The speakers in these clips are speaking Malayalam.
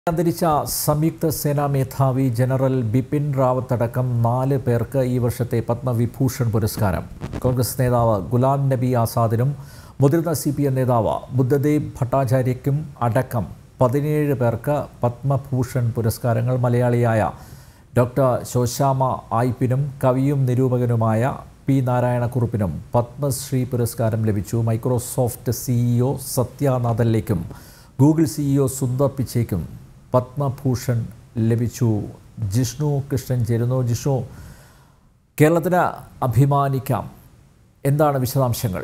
അന്തരിച്ച സംയുക്ത സേനാ മേധാവി ജനറൽ ബിപിൻ റാവത്ത് അടക്കം നാല് പേർക്ക് ഈ വർഷത്തെ പത്മവിഭൂഷൺ പുരസ്കാരം കോൺഗ്രസ് നേതാവ് ഗുലാം നബി ആസാദിനും മുതിർന്ന സി പി എം നേതാവ് ബുദ്ധദേവ് ഭട്ടാചാര്യയ്ക്കും അടക്കം പതിനേഴ് പേർക്ക് പത്മഭൂഷൺ പുരസ്കാരങ്ങൾ മലയാളിയായ ഡോക്ടർ ശോശാമ ആയിപ്പിനും കവിയും നിരൂപകനുമായ പി നാരായണക്കുറുപ്പിനും പത്മശ്രീ പുരസ്കാരം ലഭിച്ചു മൈക്രോസോഫ്റ്റ് സിഇഒ സത്യ നാദലിലേക്കും ഗൂഗിൾ സിഇഒ സുന്ദർ പിച്ചയ്ക്കും പത്മഭൂഷൺ ലഭിച്ചു ജിഷ്ണു കൃഷ്ണൻ ചേരുന്നു ജിഷ്ണു കേരളത്തിന് അഭിമാനിക്കാം എന്താണ് വിശദാംശങ്ങൾ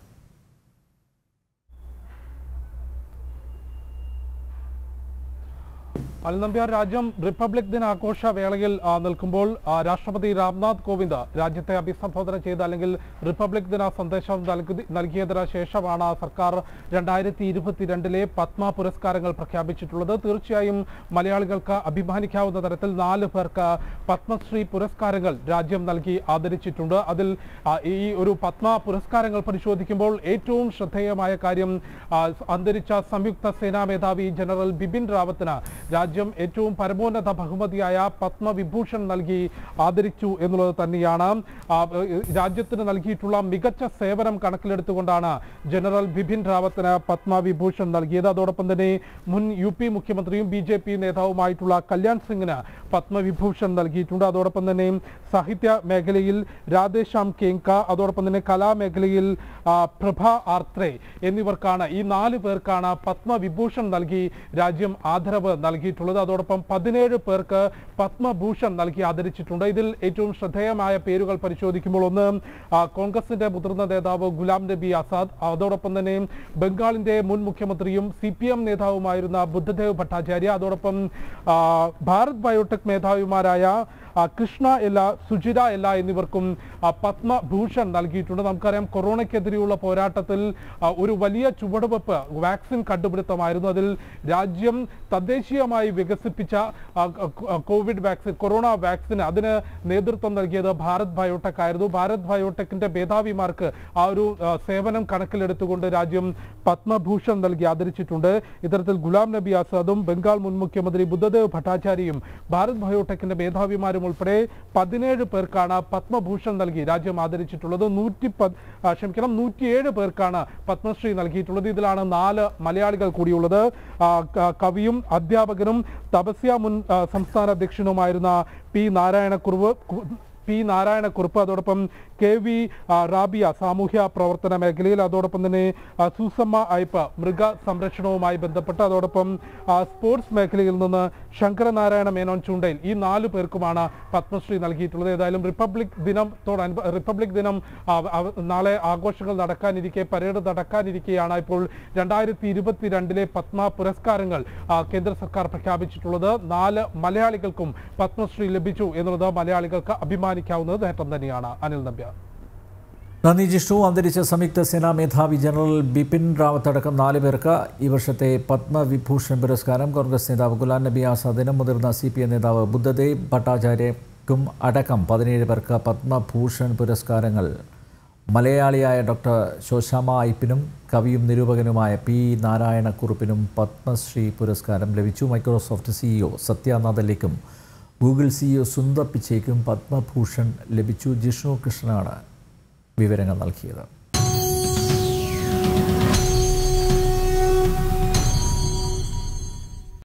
അൽനമ്പ്യാർ രാജ്യം റിപ്പബ്ലിക് ദിനാഘോഷ വേളയിൽ ആ, നിൽക്കുമ്പോൾ ആ, രാഷ്ട്രപതി രാംനാഥ് കോവിന്ദ് രാജ്യത്തെ അഭിസംബോധന ചെയ്ത് അല്ലെങ്കിൽ റിപ്പബ്ലിക് ദിന സന്ദേശം നൽകി- നൽകിയതിന് ശേഷമാണ് സർക്കാർ രണ്ടായിരത്തി ഇരുപത്തിരണ്ടിലെ പത്മ പുരസ്കാരങ്ങൾ പ്രഖ്യാപിച്ചിട്ടുള്ളത് തീർച്ചയായും മലയാളികൾക്ക് അഭിമാനിക്കാവുന്ന തരത്തിൽ നാല് പേർക്ക് പത്മശ്രീ പുരസ്കാരങ്ങൾ രാജ്യം നൽകി ആദരിച്ചിട്ടുണ്ട് അതിൽ ആ, ഈ ഒരു പത്മ പുരസ്കാരങ്ങൾ പരിശോധിക്കുമ്പോൾ ഏറ്റവും ശ്രദ്ധേയമായ കാര്യം ആ, അന്തരിച്ച സംയുക്ത സേനാ മേധാവി ജനറൽ ബിപിൻ റാവത്തിന് രാജ്യം ഏറ്റവും പരമോന്നത ബഹുമതിയായ പത്മവിഭൂഷൺ നൽകി ആദരിച്ചു എന്നുള്ളത് തന്നെയാണ് ആ, ഏഹ്, രാജ്യത്തിന് നൽകിയിട്ടുള്ള മികച്ച സേവനം കണക്കിലെടുത്തുകൊണ്ടാണ് ജനറൽ ബിപിൻ റാവത്തിന് പത്മവിഭൂഷൺ നൽകിയത് അതോടൊപ്പം തന്നെ മുൻ യു പി മുഖ്യമന്ത്രിയും ബി ജെ പി നേതാവുമായിട്ടുള്ള കല്യാൺ സിംഗിന് പത്മവിഭൂഷൺ നൽകിയിട്ടുണ്ട് അതോടൊപ്പം തന്നെ സാഹിത്യ മേഖലയിൽ രാധേശ്യാം കേങ്ക അതോടൊപ്പം തന്നെ കലാമേഖലയിൽ ആ, പ്രഭ ആർത്രേ എന്നിവർക്കാണ് ഈ നാല് പേർക്കാണ് പത്മവിഭൂഷൺ നൽകി രാജ്യം ആദരവ് നൽകിയിട്ടുള്ളത് അതോടൊപ്പം പതിനേഴ് പേർക്ക് പത്മഭൂഷൺ നൽകി ആദരിച്ചിട്ടുണ്ട് ഇതിൽ ഏറ്റവും ശ്രദ്ധേയമായ പേരുകൾ പരിശോധിക്കുമ്പോൾ ഒന്ന് ആ, കോൺഗ്രസിന്റെ മുതിർന്ന നേതാവ് ഗുലാം നബി ആസാദ് അതോടൊപ്പം തന്നെ ബംഗാളിന്റെ മുൻ മുഖ്യമന്ത്രിയും സി പി എം നേതാവുമായിരുന്ന ബുദ്ധദേവ് ഭട്ടാചാര്യ അതോടൊപ്പം ആ, ഭാരത് ബയോടെക് മേധാവിമാരായ ആ, കൃഷ്ണ എല്ല സുജിര എല്ല എന്നിവർക്കും ആ, പത്മഭൂഷൺ നൽകിയിട്ടുണ്ട് നമുക്കറിയാം കൊറോണയ്ക്കെതിരെയുള്ള പോരാട്ടത്തിൽ ആ, ഒരു വലിയ ചുവടുവെപ്പ് വാക്സിൻ കണ്ടുപിടുത്തമായിരുന്നു അതിൽ രാജ്യം തദ്ദേശീയമായി വികസിപ്പിച്ച ആ, ക- കോവിഡ് വാക്സിൻ കൊറോണ വാക്സിൻ അതിന് നേതൃത്വം നൽകിയത് ഭാരത് ബയോടെക് ആയിരുന്നു ഭാരത് ബയോടെക്കിന്റെ മേധാവിമാർക്ക് ആ ഒരു ആ, സേവനം കണക്കിലെടുത്തുകൊണ്ട് രാജ്യം പത്മഭൂഷൺ നൽകി ആദരിച്ചിട്ടുണ്ട് ഇത്തരത്തിൽ ഗുലാം നബി ആസാദും ബംഗാൾ മുൻ മുഖ്യമന്ത്രി ബുദ്ധദേവ് ഭട്ടാചാര്യയും ഭാരത് ബയോടെക്കിന്റെ മേധാവിമാരും ഉൾപ്പെടെ പതിനേഴ് പേർക്കാണ് പത്മഭൂഷൺ നൽകി രാജ്യം ആദരിച്ചിട്ടുള്ളത് നൂറ്റി പത് ആ, ക്ഷമിക്കണം നൂറ്റിയേഴ് പേർക്കാണ് പത്മശ്രീ നൽകിയിട്ടുള്ളത് ഇതിലാണ് നാല് മലയാളികൾ കൂടിയുള്ളത് ആ, ക- കവിയും അധ്യാപകനും തപസ്യ മുൻ ആ, സംസ്ഥാന അധ്യക്ഷനുമായിരുന്ന പി നാരായണക്കുറുവ് കു- പി നാരായണക്കുറുപ്പ് അതോടൊപ്പം കെ വി ആ, റാബിയ സാമൂഹ്യ പ്രവർത്തന മേഖലയിൽ അതോടൊപ്പം തന്നെ ആ, സൂസമ്മ അയ്പ മൃഗ സംരക്ഷണവുമായി ബന്ധപ്പെട്ട് അതോടൊപ്പം ആ, സ്പോർട്സ് മേഖലയിൽ നിന്ന് ശങ്കരനാരായണ മേനോൻ ചുണ്ടയിൽ ഈ നാല് പേർക്കുമാണ് പത്മശ്രീ നൽകിയിട്ടുള്ളത് ഏതായാലും റിപ്പബ്ലിക് ദിനത്തോടനുബ റിപ്പബ്ലിക് ദിനം ആ, ആ, നാളെ ആഘോഷങ്ങൾ നടക്കാനിരിക്കെ പരേഡ് നടക്കാനിരിക്കെയാണ് ഇപ്പോൾ രണ്ടായിരത്തി ഇരുപത്തിരണ്ടിലെ പത്മ പുരസ്കാരങ്ങൾ ആ, കേന്ദ്ര സർക്കാർ പ്രഖ്യാപിച്ചിട്ടുള്ളത് നാല് മലയാളികൾക്കും പത്മശ്രീ ലഭിച്ചു എന്നുള്ളത് മലയാളികൾക്ക് അഭിമാനിക്കാവുന്ന നേട്ടം തന്നെയാണ് അനിൽ നമ്പ്യാർ നന്ദി ജിഷ്ണു അന്തരിച്ച സംയുക്ത സേനാ മേധാവി ജനറൽ ബിപിൻ റാവത്ത് അടക്കം നാല് പേർക്ക് ഈ വർഷത്തെ പത്മവിഭൂഷൺ പുരസ്കാരം കോൺഗ്രസ് നേതാവ് ഗുലാം നബി ആസാദിനും മുതിർന്ന സി പി എം നേതാവ് ബുദ്ധദേവ് ഭട്ടാചാര്യക്കും അടക്കം പതിനേഴ് പേർക്ക് പത്മഭൂഷൺ പുരസ്കാരങ്ങൾ മലയാളിയായ ഡോക്ടർ ശോശാമ ഐപ്പിനും കവിയും നിരൂപകനുമായ പി നാരായണക്കുറുപ്പിനും പത്മശ്രീ പുരസ്കാരം ലഭിച്ചു Microsoft CEO സത്യാനാഥലിക്കും Google CEO Sundar പിച്ചയ്ക്കും Padma Bhushan ലഭിച്ചു ജിഷ്ണു കൃഷ്ണനാണ് വിവരങ്ങൾ നൽകിയത്